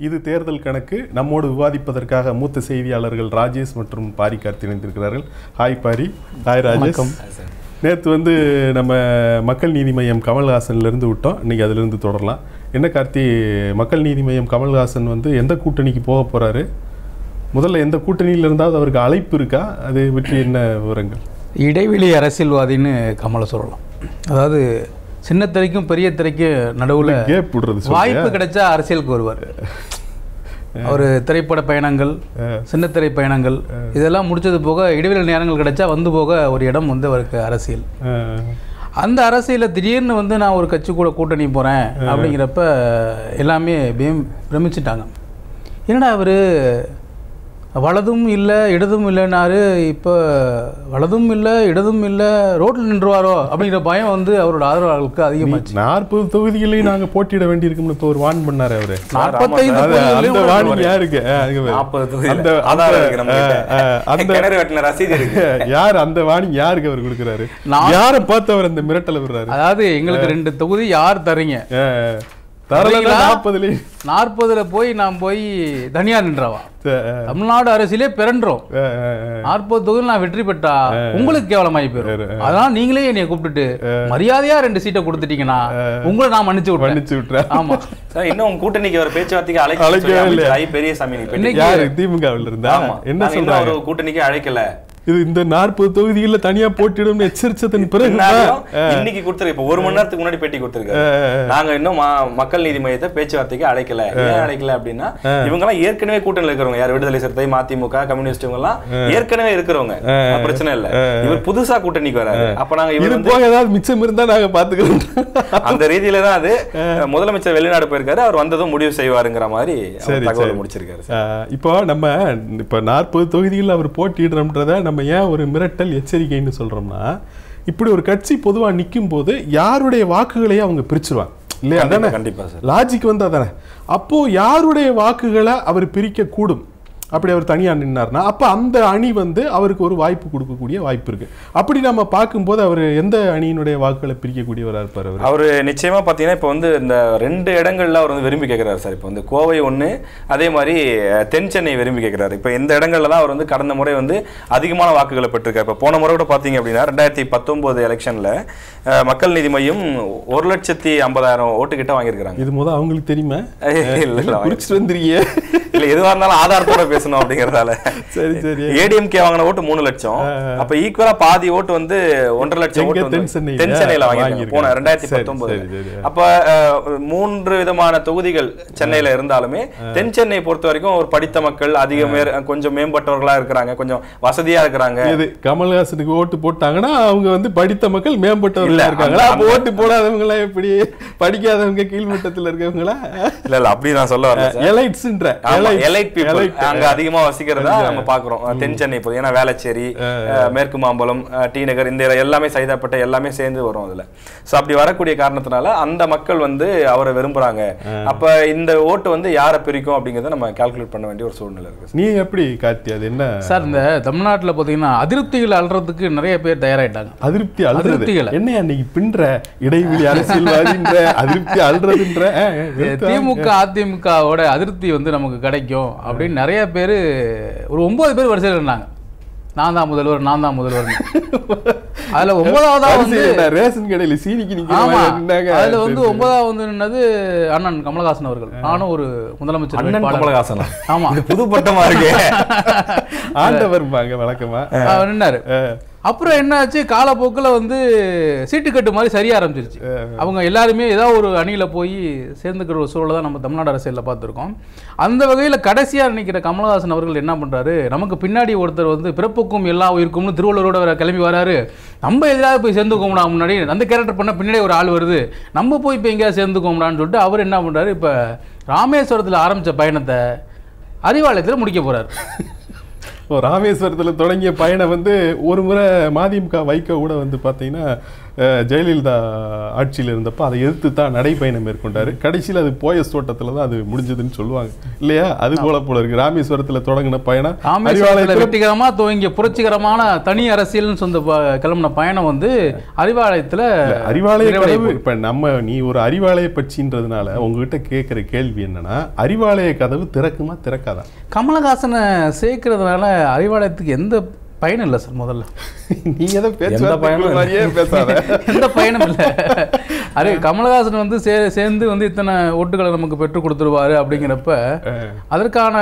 இது தேர்தல் கணக்கு நம்மோடு விவாதிப்பதற்காக மூத்த செய்தியாளர்கள் ராஜேஷ் மற்றும் பாரி கார்த்தி இணைந்திருக்கிறார்கள் ஹாய் பாரி ஹாய் ராஜேஷ் நேற்று வந்து நம்ம மக்கள் நீதி மையம் கமல்ஹாசன்ல இருந்து விட்டோம் இன்னைக்கு அதிலிருந்து தொடரலாம் என்ன கார்த்தி மக்கள் நீதி மையம் கமல்ஹாசன் வந்து எந்த கூட்டணிக்கு போக போறாரு முதல்ல எந்த கூட்டணியில இருந்தாவது அவருக்கு அழைப்பு இருக்கா அது பற்றி என்ன விவரங்கள் இடைவெளி அரசியல்வாதின்னு கமலை சொல்லலாம் அதாவது சின்ன திரைக்கும் பெரிய திரைக்கும் நடுவில் கேப் விடுறது சொல்றியா? வாய்ப்பு கிடைச்சா அரசியலுக்கு வருவார் அவர் திரைப்பட பயணங்கள் சின்ன திரை பயணங்கள் இதெல்லாம் முடிச்சது போக இடைவெளி நேரங்கள் கிடைச்சா வந்து போக ஒரு இடம் வந்து அவருக்கு அரசியல் அஹ், அந்த அரசியலில் திடீர்னு வந்து நான் ஒரு கட்சி கூட கூட்டணி போகிறேன் அப்படிங்கிறப்ப எல்லாமே பிரம் பிரமிச்சிட்டாங்க என்னடா அவர் வலதும் இல்லை இடதும் இல்லைனாரு இப்போ வலதும் இல்லை இடதும் இல்லை ரோட்டில் நின்றுவாரோ அப்படிங்கிற பயம் வந்து அவரோட ஆதரவாளர்களுக்கு அதிகமாச்சு நாற்பது தொகுதிகளையும் நாங்க போட்டியிட வேண்டியிருக்கும்னு இப்போ ஒரு வான் பண்ணாரு அவரு நாற்பத்தைந்து அது அந்த தொகுதிகளையும் வாணி யாருக்கு அஹ், அங்க பாரு. நாற்பது தொகுதியில அந்த ஆதாரம் அந்த, இருக்கு நம்ம கிட்ட. அஹ், அஹ், அந்த கிணறு வெட்டின ரசீது இருக்கு யார் அந்த வாணி யாருக்கு அவர் கொடுக்குறாரு நான்- யாரை பார்த்து அவர் அந்த மிரட்டல விடுறாரு அதாவது எங்களுக்கு ரெண்டு தொகுதி யார் தரீங்க அஹ், தரலன்னா தரீங்களா? நாற்பதுலயும் நாற்பதுல போய் நான் போய் தனியார் நின்றவா அஹ், தமிழ்நாடு அரசியலே பிறன்றோம் அஹ், அஹ், நாற்பது தொகுதியில் நான் வெற்றி பெற்றா உங்களுக்கு கேவலமாயி போயிடும் அதனால நீங்களே என்னைய கூப்பிட்டுட்டு மரியாதையா ரெண்டு சீட்டை கொடுத்துட்டீங்கன்னா உங்களை நான் மன்னிச்சு விட்டேன் மன்னிச்சு விட்டுறா ஆமா சார் இன்னும் உங்க கூட்டணிக்கு ஒரு பேச்சுவார்த்தைக்கு அழைக்கவே அழைக்கவே இல்லையா? இல்லை பெரிய சாமி நீ போயிட்டு. இன்னைக்கு- யாரு திமுகவில் இருந்தா ஆமா என்ன நாங்க இன்னும் சொல்றாங்க ஒரு கூட்டணிக்கு அழைக்கல இது இந்த நாற்பது தொகுதிகள்ல தனியா போட்டியிடும்னு எச்சரிச்சதன் பிறகு பின்னாடியும் இன்னைக்கு கொடுத்துருக்கு இப்ப ஒரு மணி நேரத்துக்கு முன்னாடி பேட்டி கொடுத்துருக்காரு நாங்க இன்னும் மா- மக்கள் நீதி மையத்தை பேச்சுவார்த்தைக்கு அழைக்கல ஏன் அழைக்கல அப்படின்னா இவங்க எல்லாம் ஏற்கனவே கூட்டணியில் இருக்கிறவங்க யார் விடுதலை சிறுத்தை மதிமுக கம்யூனிஸ்ட் இவங்க எல்லாம் ஏற்கனவே இருக்கிறவங்க அது பிரச்சனை இல்ல இவர் புதுசா கூட்டணிக்கு வராரு அப்ப நாங்க இவர் இது வந்து போக ஏதாவது மிச்சம் இருந்தா நாங்க பாத்துக்கிறோம் அந்த ரீதியில தான் அது முதலமைச்சர் வெளிநாடு போயிருக்காரு அவர் வந்ததும் முடிவு செய்வாருங்கிற மாதிரி அவர் சரி, தகவல் சரி. முடிச்சிருக்காரு ஆஹ் இப்போ நம்ம இப்போ நாற்பது தொகுதிகளில் அவர் போட்டியிடுறோம்ன்றத நம்ம ஏன் ஒரு மிரட்டல் எச்சரிக்கைன்னு சொல்றோம்னா இப்படி ஒரு கட்சி பொதுவா நிற்கும் போது யாருடைய வாக்குகளையும் அவங்க பிரிச்சுருவாங்க இல்லையா கண்டிப்பா, அதானே கண்டிப்பா சார். லாஜிக் வந்து அதானே அப்போ யாருடைய வாக்குகளை அவர் பிரிக்க கூடும் அப்படி அவர் தனியா நின்னார்னா அப்ப அந்த அணி வந்து அவருக்கு ஒரு வாய்ப்பு கொடுக்கக்கூடிய வாய்ப்பு இருக்கு அப்படி நம்ம பார்க்கும்போது அவர் எந்த அணியினுடைய வாக்குகளை பிரிக்கக்கூடியவரா இருப்பார் அவர் அவரு நிச்சயமா பாத்தீங்கன்னா இப்போ வந்து இந்த ரெண்டு இடங்கள்ல அவர் வந்து விரும்பி கேட்கிறாரு சார் இப்போ வந்து கோவை ஒண்ணு அதே மாதிரி அஹ், தென் சென்னை விரும்பி கேட்கிறாரு இப்போ இந்த இடங்கள்ல தான் அவர் வந்து கடந்த முறை வந்து அதிகமான வாக்குகளை பெற்றிருக்காரு இப்போ போன முறை கூட பாத்தீங்க அப்படின்னா ரெண்டாயிரத்தி பத்தொன்பது எலெக்ஷன்ல அஹ், மக்கள் நீதி மையம் ஒரு லட்சத்தி ஐம்பதாயிரம் ஓட்டு கிட்ட வாங்கியிருக்கிறாங்க இது முத அவங்களுக்கு தெரியுமா இல்ல, இல்ல, குறிச்சிட்டு வந்துருக்கீங்க இல்ல எதுவா இருந்தாலும் ஆதாரத்தோட பேசணும் அப்படிங்கறதால சரி சரி ஏடிஎம்கே வாங்கின ஓட்டு மூணு லட்சம் அப்ப ஈக்குவலா பாதி ஓட்டு வந்து ஒன்றரை லட்சம் எங்க ஓட்டு வந்து தென் சென்னையில தென் சென்னையில வாங்கியிருக்காங்க வாங்கியிருக்காங்க. போன ரெண்டாயிரத்தி சரி, பத்தொன்பது சரி, சரி. அப்ப அஹ், மூன்று விதமான தொகுதிகள் சென்னையில இருந்தாலுமே தென் சென்னை பொறுத்த வரைக்கும் ஒரு படித்த மக்கள் அதிக மேர் கொஞ்சம் மேம்பட்டவர்களா இருக்கிறாங்க கொஞ்சம் வசதியா இருக்கிறாங்க இது கமல்ஹாசனுக்கு ஓட்டு போட்டாங்கன்னா அவங்க வந்து படித்த மக்கள் இல்ல, மேம்பட்டவர்களா இருக்காங்களா அந்த- அப்ப ஓட்டு போடாதவங்களா எப்படி படிக்காதவங்க கீழ்மட்டத்துல இருக்கவங்களா இல்ல இல்ல அப்படி நான் சொல்ல வரேன் சார். எலைட்ஸ்ன்ற ஆமா, elite people. அங்க அதிகமா வசிக்கிறதா நம்ம பாக்குறோம் தென் சென்னை இப்போ ஏன்னா வேளச்சேரி அஹ், மேற்கு மாம்பலம் அஹ், டி நகர் இந்த எல்லாமே சைதாப்பேட்டை எல்லாமே சேர்ந்து வரும் அதுல சோ அப்படி வரக்கூடிய காரணத்தினால அந்த மக்கள் வந்து அவரை விரும்புறாங்க அப்ப இந்த ஓட்டு வந்து யாரை பிரிக்கும் அப்படிங்கறத நம்ம கால்குலேட் பண்ண வேண்டிய ஒரு சூழ்நிலை இருக்கு நீ எப்படி கார்த்தி அது என்ன சார் இந்த தமிழ்நாட்டுல பாத்தீங்கன்னா அதிருப்திகள் அல்றதுக்கு நிறைய பேர் தயாராயிட்டாங்க அதிருப்தி அழுறது அதிருப்திகளை. என்ன அன்னைக்கு பின்ற இடைவெளி அரசியல்வாதின்ற அதிருப்தி அழுறதுன்ற அஹ், அஹ், வெறுத்து திமுக அதிமுகவோட அதிருப்தி வந்து நமக்கு கிடைக்கும் அப்படின்னு நிறைய பேர் ஒரு ஒன்பது பேர் வரிசையில் இருந்தாங்க நான் தான் முதல்வர் நான் தான் முதல்வர் அதுல ஒன்பதாவதா வந்து வரிசையில நான் ரேஷன் கடையில சீனிக்கு நிக்கிற ஆமா மாதிரி நின்னாங்க. அதுல வந்து ஒன்பதாவது வந்து நின்னது அண்ணன் கமலஹாசன் அவர்கள் நானும் ஒரு முதலமைச்சர் அண்ணன் வேட்பாளர். கமலஹாசனா ஆமா இது புது பட்டமா இருக்கு ஆண்டவர்பாங்க வழக்கமா அவர் நின்னாரு அஹ், அப்புறம் என்னாச்சு காலப்போக்கில் வந்து சீட்டுக்கட்டு மாதிரி சரிய ஆரம்பிச்சிருச்சு அவங்க எல்லாருமே ஏதாவது ஒரு அணியில போய் சேர்ந்துக்கிற ஒரு சூழலை தான் நம்ம தமிழ்நாடு அரசியலில் பார்த்துருக்கோம் அந்த வகையில் கடைசியாக நிற்கிற கமலஹாசன் அவர்கள் என்ன பண்றாரு நமக்கு பின்னாடி ஒருத்தர் வந்து பிறப்புக்கும் எல்லா உயிருக்கும்னு திருவள்ளூரோட வர கிளம்பி வராரு நம்ம எதிராக போய் சேர்ந்துக்கோம்டா முன்னாடி அந்த கேரக்டர் பண்ண பின்னாடி ஒரு ஆள் வருது நம்ம போய் இப்போ எங்கேயாவது சேர்ந்துக்கோம்டான்னு சொல்லிட்டு அவர் என்ன பண்றாரு இப்போ ராமேஸ்வரத்தில் ஆரம்பிச்ச பயணத்தை அறிவாலயத்தில் முடிக்க போறாரு இப்போ ராமேஸ்வரத்தில் தொடங்கிய பயணம் வந்து ஒரு முறை மதிமுக வைக்க கூட வந்து பார்த்தீங்கன்னா அஹ், ஜெயலலிதா ஆட்சியில் இருந்தப்போ அதை எதிர்த்து தான் நடைப்பயணம் மேற்கொண்டார் கடைசியில் அது போயஸ் தோட்டத்தில் தான் அது முடிஞ்சதுன்னு சொல்லுவாங்க இல்லையா அது போல போல இருக்கு ராமேஸ்வரத்தில் தொடங்கின பயணம் ராமேஸ்வரத்தில் அறிவாலயத்தில் வெற்றிகரமா துவங்கிய புரட்சிகரமான தனி அரசியல்னு சொந்த ப- கிளம்பின பயணம் வந்து அறிவாலயத்துல அறிவாலய நிறைவடைய கதவு இப்ப நம்ம நீ ஒரு அறிவாலய பட்சின்றதுனால உங்ககிட்ட கேட்கிற கேள்வி என்னன்னா அறிவாலய கதவு திறக்குமா திறக்காதா கமலஹாசனை சேர்க்கறதுனால அறிவாலயத்துக்கு எந்த பயனும் இல்லை சார் முதல்ல நீ எதை பயனும் பேச்சு இல்லை. மாதிரியே பேசாத எந்த பயனும் இல்லை அரே கமலஹாசன் வந்து சே சேர்ந்து வந்து இத்தனை ஓட்டுகளை நமக்கு பெற்றுக் கொடுத்துருவாரு அப்படிங்கிறப்ப அதற்கான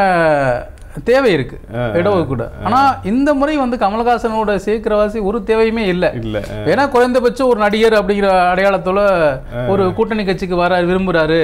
தேவை இருக்கு இடஒதுக்கீடு ஆனா இந்த முறை வந்து கமலஹாசனோட சேர்க்கிறவாசி ஒரு தேவையுமே இல்லை இல்ல ஏன்னா குறைந்தபட்சம் ஒரு நடிகர் அப்படிங்கிற அடையாளத்தோட ஒரு கூட்டணி கட்சிக்கு வர விரும்புறாரு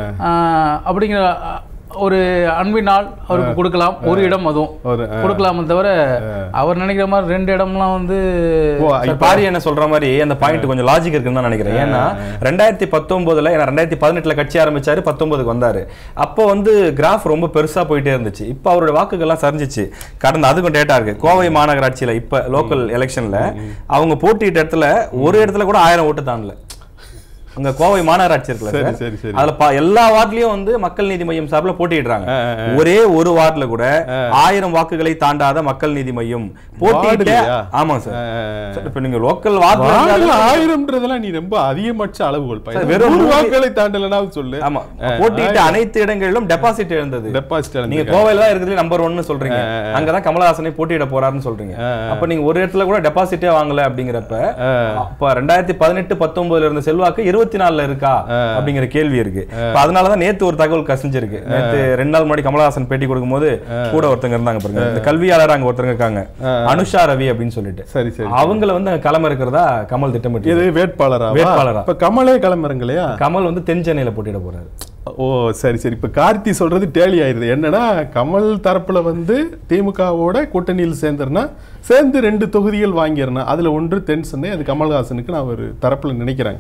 ஆஹ் அப்படிங்கிற அஹ், ஒரு அன்பினால் அவருக்கு கொடுக்கலாம் ஒரு இடம் அதுவும் ஒரு கொடுக்கலாமே தவிர அவர் நினைக்கிற மாதிரி ரெண்டு இடம்லாம் வந்து ஓ சார், பாரி என்ன சொல்ற மாதிரி அந்த பாயிண்ட் கொஞ்சம் லாஜிக் இருக்குன்னு தான் நினைக்கிறேன் ஏன்னா ரெண்டாயிரத்தி பத்தொன்பதுல ஏன்னா ரெண்டாயிரத்தி பதினெட்டுல கட்சி ஆரம்பிச்சாரு பத்தொன்பதுக்கு வந்தாரு அப்போ வந்து கிராஃப் ரொம்ப பெருசா போயிட்டே இருந்துச்சு இப்போ அவரோட வாக்குகள்லாம் சரிஞ்சிச்சு கடந்த அதுக்கும் டேட்டா இருக்கு கோவை மாநகராட்சியில இப்ப லோக்கல் எலெக்ஷன்ல அவங்க போட்டியிட்ட இடத்துல ஒரு இடத்துல கூட ஆயிரம் ஓட்டு தாண்டல அங்க கோவை மாநகராட்சி இருக்குல்ல சரி சார் சரி சரி அதுல பா- எல்லா வார்டுலயும் வந்து மக்கள் நீதி மையம் சார்பில் போட்டியிடுறாங்க ஒரே ஒரு வார்டுல கூட ஆயிரம் வாக்குகளை தாண்டாத மக்கள் நீதி மையம் போட்டியிட்ட வார்டுலயா? ஆமா சார் அஹ், சார், இப்ப நீங்க லோக்கல் வார்டுல வார்டு ஆயிரம்ன்றதெல்லாம் நீ ரொம்ப அதிகபட்ச அளவுகள் பையன். சார், வெறும் நூறு நூறு- வாக்குகளை தாண்டலனாவது சொல்லு ஆமா போட்டியிட்ட அனைத்து இடங்களிலும் டெபாசிட் எழுந்தது டெபாசிட் நீங்க கோவையில தான் இருக்கிறதுல நம்பர் ஒன்னு சொல்றீங்க அங்கதான் கமலஹாசனை போட்டியிட போறாருன்னு சொல்றீங்க அப்ப நீங்க ஒரு இடத்துல கூட டெபாசிட்டே வாங்கல அப்படிங்கிறப்ப அப்ப ரெண்டாயிரத்தி பதினெட்டு பத்தொன்பதுல இருந்த செல்வாக்கு இருபத்தி நாலுல இருக்கா அப்படிங்கிற கேள்வி இருக்கு இப்ப அதனாலதான் நேத்து ஒரு தகவல் கசிஞ்சிருக்கு நேத்து ரெண்டு நாள் முன்னாடி கமலஹாசன் பேட்டி கொடுக்கும்போது கூட ஒருத்தங்க இருந்தாங்க பாருங்க இந்த கல்வியாளர் அங்க ஒருத்தங்க இருக்காங்க அனுஷா ரவி அப்படின்னு சொல்லிட்டு சரி சரி அவங்கள வந்து அங்க களம் இருக்கிறதா கமல் திட்டமிட்டு இது வேட்பாளரா வேட்பாளரா. இப்ப கமலே கிளம்புறங்க இல்லையா கமல் வந்து தென் சென்னையில போட்டியிட போறாரு ஓ சரி சரி இப்ப கார்த்தி சொல்றது டேலி ஆயிருது என்னன்னா கமல் தரப்புல வந்து திமுகவோட கூட்டணியில் சேர்ந்துருனா சேர்ந்து ரெண்டு தொகுதிகள் வாங்கிடணும் அதுல ஒன்று தென் சென்னை அது கமல்ஹாசனுக்கு நான் ஒரு தரப்புல நினைக்கிறாங்க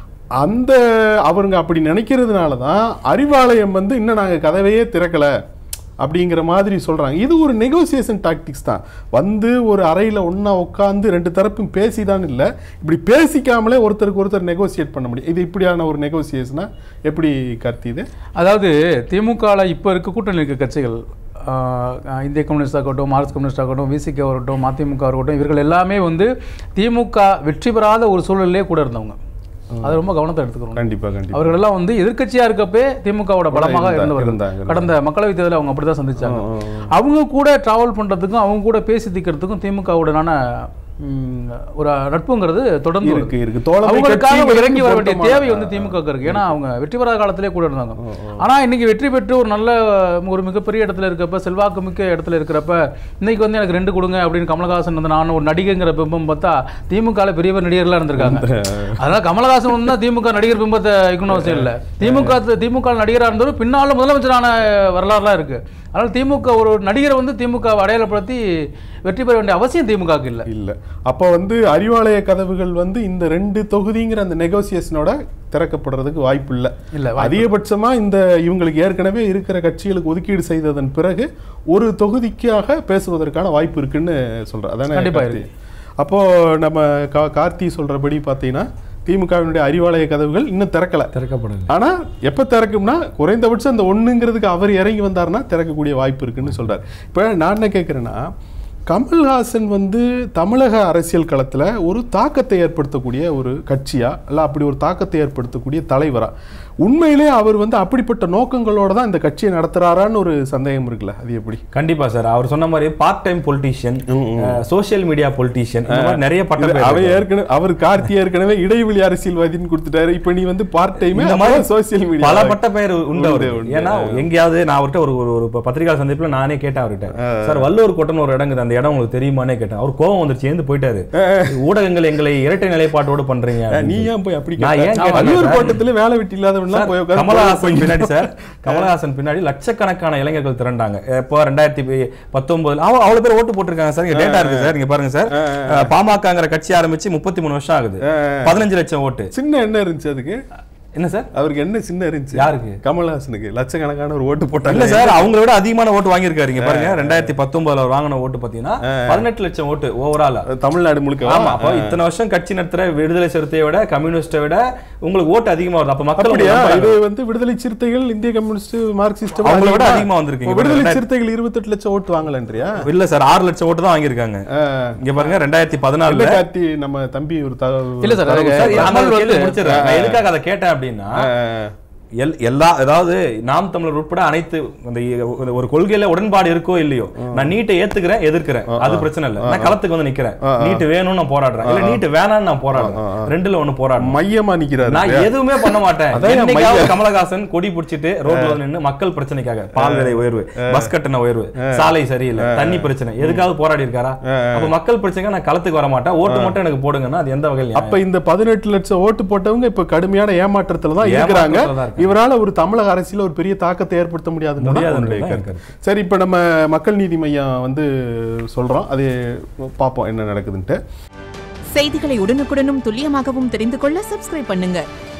அந்த அவருங்க அப்படி நினைக்கிறதுனால தான் அறிவாலயம் வந்து இன்னும் நாங்க கதவையே திறக்கல அப்படிங்கிற மாதிரி சொல்றாங்க இது ஒரு நெகோசியேஷன் டாக்டிக்ஸ் தான் வந்து ஒரு அறையில ஒண்ணா உட்காந்து ரெண்டு தரப்பும் பேசிதான் இல்லை இப்படி பேசிக்காமலே ஒருத்தருக்கு ஒருத்தர் நெகோசியேட் பண்ண முடியும் இது இப்படியான ஒரு நெகோசியேஷனா எப்படி கார்த்தி இது அதாவது திமுகவில் இப்போ இருக்க கூட்டணி இருக்க கட்சிகள் ஆஹ் இந்திய கம்யூனிஸ்டாக இருக்கட்டும் மார்க்ஸ் கம்யூனிஸ்டாக இருக்கட்டும் விசிக இருக்கட்டும் மதிமுக இருக்கட்டும் இவர்கள் எல்லாமே வந்து திமுக வெற்றி பெறாத ஒரு சூழலிலே கூட இருந்தவங்க அது ரொம்ப கவனத்தை எடுத்துக்கணும் கண்டிப்பா கண்டிப்பா அவர்கள் எல்லாம் வந்து எதிர்க்கட்சியா இருக்கப்பே திமுகவோட பலமாக இருந்தா- இருந்தவர்கள் இருந்தாங்க. கடந்த மக்களவைத் தேர்தலில் அவங்க அப்படிதான் சந்திச்சாங்க அவங்க கூட டிராவல் பண்றதுக்கும் அவங்க கூட பேசி தீர்க்கறதுக்கும் திமுகவுடனான ம், ஒரு நட்புங்கிறது தொடர்ந்து இருக்கு வருது. இருக்கு தோழமை அவங்களுக்காக கட்சிகளுக்கு இறங்கி வர வேண்டிய பொருத்தமான- தேவை வந்து திமுக க்கு இருக்கு ஏன்னா அவங்க வெற்றி பெறாத காலத்திலே கூட இருந்தாங்க ஆனா இன்னைக்கு வெற்றி பெற்று ஒரு நல்ல ஒரு மிகப்பெரிய இடத்துல இருக்கப்ப செல்வாக்கு மிக்க இடத்துல இருக்கிறப்ப இன்னைக்கு வந்து எனக்கு ரெண்டு கொடுங்க அப்படின்னு கமலஹாசன் வந்து நான் ஒரு நடிகைங்கிற பிம்பம் பார்த்தா திமுக பெரிய பெரிய நடிகர்களா இருந்திருக்காங்க அதனால கமலஹாசன் வந்து தான் திமுக நடிகர் பிம்பத்தை இருக்கணும் அவசியம் இல்லை திமுக திமுக நடிகரா இருந்தவர் பின்னால முதலமைச்சரான வரலாறுலாம் இருக்கு அதனால திமுக ஒரு நடிகரை வந்து திமுக வை அடையாளப்படுத்தி வெற்றி பெற வேண்டிய அவசியம் திமுகவுக்கு இல்லை இல்ல அப்ப வந்து அறிவாலய கதவுகள் வந்து இந்த ரெண்டு தொகுதிங்கிற அந்த நெகோசியேஷனோட திறக்கப்படுறதுக்கு வாய்ப்பு இல்ல இல்ல, அதிகபட்சமா இந்த இவங்களுக்கு ஏற்கனவே இருக்கிற கட்சிகளுக்கு ஒதுக்கீடு செய்ததன் பிறகு ஒரு தொகுதிக்காக பேசுவதற்கான வாய்ப்பு இருக்குன்னு சொல்றேன் அதானே கண்டிப்பா கார்த்தி? அப்போ நம்ம கா- கார்த்தி சொல்றபடி பார்த்தீங்கன்னா திமுகவினுடைய அறிவாலய கதவுகள் இன்னும் திறக்கல திறக்கப்படுது ஆனா எப்ப திறக்கும்னா குறைந்தபட்சம் அந்த ஒண்ணுங்கிறதுக்கு அவர் இறங்கி வந்தாருன்னா திறக்கக்கூடிய வாய்ப்பு இருக்குன்னு சொல்றாரு இப்ப நான் என்ன கேட்குறேன்னா கமல்ஹாசன் வந்து தமிழக அரசியல் களத்துல ஒரு தாக்கத்தை ஏற்படுத்தக்கூடிய ஒரு கட்சியா இல்ல அப்படி ஒரு தாக்கத்தை ஏற்படுத்தக்கூடிய தலைவரா உண்மையிலே அவர் வந்து அப்படிப்பட்ட நோக்கங்களோட தான் இந்த கட்சியை நடத்துறாரான்னு ஒரு சந்தேகம் இருக்குல்ல அது எப்படி கண்டிப்பா சார் அவர் சொன்ன மாதிரி part time politician social media politician இந்த மாதிரி நிறைய இது பட்டம் அவர் ஏற்கனவே அவர் கார்த்தி ஏற்கனவே இடைவெளி அரசியல்வாதின்னு கொடுத்துட்டாரு இப்ப நீ வந்து பார்ட் டைம் இந்த மாதிரி சோசியல் மீடியா பல பட்ட பெயர் உண்டு உண்டு, அவருக்கு உண்டு. ஏன்னா எங்கேயாவது நான் அவர்கிட்ட ஒரு ஒரு ஒரு பத்திரிகை சந்திப்புல நானே கேட்டேன் அவர்கிட்ட சார் வல்லூர் கோட்டன் ஒரு இடங்குது அந்த இடம் உங்களுக்கு தெரியுமானே கேட்டேன் அவர் கோவம் வந்துருச்சு ஏந்து போயிட்டாரு ஊடகங்கள் எங்களை இரட்டை நிலைப்பாட்டோடு பண்றீங்க அப்படின்னு நீ சொல்லி. ஏன் போய் அப்படி நான் ஏன் கேட்ட? கேட்டேன் வள்ளுவர் சார்? கோட்டத்துல வேலை வெட்டி இல்லாதவன்லாம் போய் உட்கார்ந்து கமலஹாசன் பின்னாடி சார் கமலஹாசன் பின்னாடி லட்சக்கணக்கான இளைஞர்கள் திரண்டாங்க இப்போ ரெண்டாயிரத்தி பத்தொன்பதுல அவ அவ்வளவு பேர் ஓட்டு போட்டிருக்காங்க சார் இங்க டேட்டா இருக்கு சார் இங்க பாருங்க சார் பாமகங்கிற கட்சி ஆரம்பிச்சு முப்பத்தி மூணு வருஷம் ஆகுது பதினஞ்சு லட்சம் ஓட்டு சின்ன என்ன இருந்துச்சு அதுக்கு என்ன சார் அவருக்கு என்ன சின்ன இருந்துச்சு யாருக்கு? கமல்ஹாசனுக்கு லட்சக்கணக்கான ஒரு ஓட்டு போட்டாங்க இல்ல சார் அவங்கள விட அதிகமான ஓட்டு வாங்கியிருக்காரு இங்க பாருங்க ரெண்டாயிரத்தி பத்தொன்பதுல அவர் வாங்கின ஓட்டு பாத்தீங்கன்னா பதினெட்டு லட்சம் ஓட்டு ஓவரால் தமிழ்நாடு முழுக்க ஆமா அப்போ இத்தனை வருஷம் கட்சி நடத்துற விடுதலை சிறுத்தையை விட கம்யூனிஸ்டை விட உங்களுக்கு ஓட்டு அதிகமா வருது அப்ப மக்கள் அப்படியா உங்களை இது வந்து விடுதலை சிறுத்தைகள் இந்திய கம்யூனிஸ்ட் மார்க்சிஸ்ட் அவங்கள விட அதிகமா வந்திருக்கீங்க. விடுதலை ரெண்டாயிரத்தி- சிறுத்தைகள் இருபத்தெட்டு லட்சம் ஓட்டு வாங்கலன்றியா இல்ல சார் ஆறு லட்சம் ஓட்டு தான் வாங்கியிருக்காங்க இங்க பாருங்க ரெண்டாயிரத்தி பதினாலுல கார்த்தி நம்ம தம்பி ஒரு தகவல் இல்ல சார், அதுக்கு சார், அந்த கமல் கேள்வி வந்து- முடிச்சிடுறேன். நான் எதுக்காக அதை கேட்டேன் அப்படின்னா எல் எல்லா அதாவது நாம் தமிழர் உட்பட அனைத்து அந்த இ- ஒரு கொள்கையில உடன்பாடு இருக்கோ இல்லையோ நான் நீட்டை ஏத்துக்கிறேன் எதிர்க்கிறேன் அது பிரச்சனை இல்ல நான் களத்துக்கு வந்து நிக்கிறேன் நீட்டு வேணும்னு நான் போராடுறேன் இல்ல நீட்டு வேணாம்னு நான் போராடுறேன் ரெண்டுல ஒண்ணு போராடுறேன் மையமா நிக்கிறாரு நான் எதுவுமே பண்ண மாட்டேன் அதான் என் என்னைக்காவது மையம். கமலஹாசன் கொடி பிடிச்சிட்டு ரோட்ல வந்து நின்னு மக்கள் பிரச்சனைக்காக பால் விலை உயர்வு பஸ் கட்டண உயர்வு சாலை சரியில்லை தண்ணி பிரச்சனை எதுக்காவது போராடி இருக்காரா அப்ப மக்கள் பிரச்சனைக்கு நான் களத்துக்கு வர மாட்டேன் ஓட்டு மட்டும் எனக்கு போடுங்கன்னா அது எந்த வகையில் அப்ப இந்த பதினெட்டு லட்சம் ஓட்டு போட்டவங்க இப்ப கடுமையான ஏமாற்றத்துல தான் இருக்கிறாங்க ஏமாற்றத்துல தான் இருக்காங்க. இவரால ஒரு தமிழக அரசியல ஒரு பெரிய தாக்கத்தை ஏற்படுத்த முடியாதுன்னு முடியாதுன்றது தான் தான் கருத்து. சரி இப்ப நம்ம மக்கள் நீதி மையம் வந்து சொல்றோம் அது பார்ப்போம் என்ன நடக்குதுன்ட்டு செய்திகளை உடனுக்குடனும் துல்லியமாகவும் தெரிந்து கொள்ள சப்ஸ்கிரைப் பண்ணுங்க